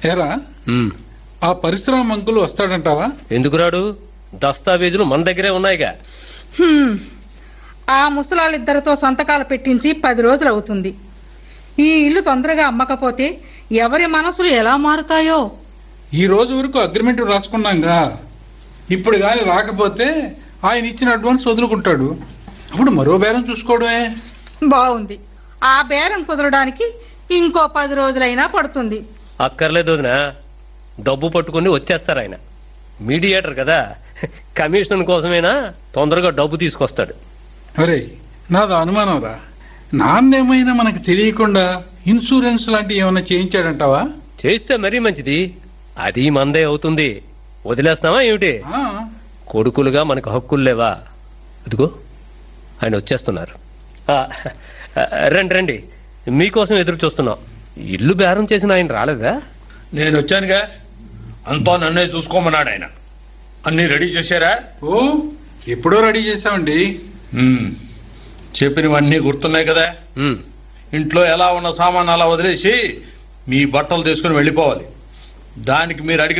ఏరా ఉమ్. ఆ పరిశ్రమ అంకులు వస్తాడంటావా ఎందుకు రాడు దస్తావేజులు మన దగ్గరే ఉన్నాయిగా హ్మ్. ఆ ముసలాళ్ళిద్దరితో సంతకాలు పెట్టించి పది రోజులు అవుతుంది ఈ ఇల్లు తొందరగా అమ్మకపోతే ఎవరి మనసులు ఎలా మారుతాయో ఈ రోజు వరకు అగ్రిమెంట్ రాసుకున్నాంగా ఇప్పుడు గాని రాకపోతే ఆయన ఇచ్చిన అడ్వాన్స్ వదులుకుంటాడు అప్పుడు మరో బేరం చూసుకోవడమే బాగుంది ఆ బేరం కుదరడానికి ఇంకో పది రోజులైనా పడుతుంది అక్కర్లేదు వదిన డబ్బు పట్టుకుని వచ్చేస్తారు ఆయన మీడియేటర్ కదా కమిషన్ కోసమైనా తొందరగా డబ్బు తీసుకొస్తాడు అరే నాది అనుమానం రా నాన్నేమైనా మనకు తెలియకుండా ఇన్సూరెన్స్ లాంటివి ఏమైనా చేయించాడంటావా చేస్తే మరీ మంచిది అది మందే అవుతుంది వదిలేస్తావా ఏమిటి ఆ, కొడుకులుగా మనకు హక్కులు లేవా ఇదిగో ఆయన వచ్చేస్తున్నారు ఆ, రండి రండి మీకోసం ఎదురు చూస్తున్నాం ఇల్లు బేరం చేసిన ఆయన రాలేదా నేను వచ్చానుగా అంతా నన్నే చూసుకోమన్నాడు ఆయన అన్ని రెడీ చేశారా ఓ ఎప్పుడో రెడీ చేసామండి ఉమ్, చెప్పినవన్నీ గుర్తున్నాయి కదా ఉమ్, ఇంట్లో ఎలా ఉన్న సామాన్ అలా వదిలేసి మీ బట్టలు తీసుకుని వెళ్ళిపోవాలి దానికి మీరు అడిగిన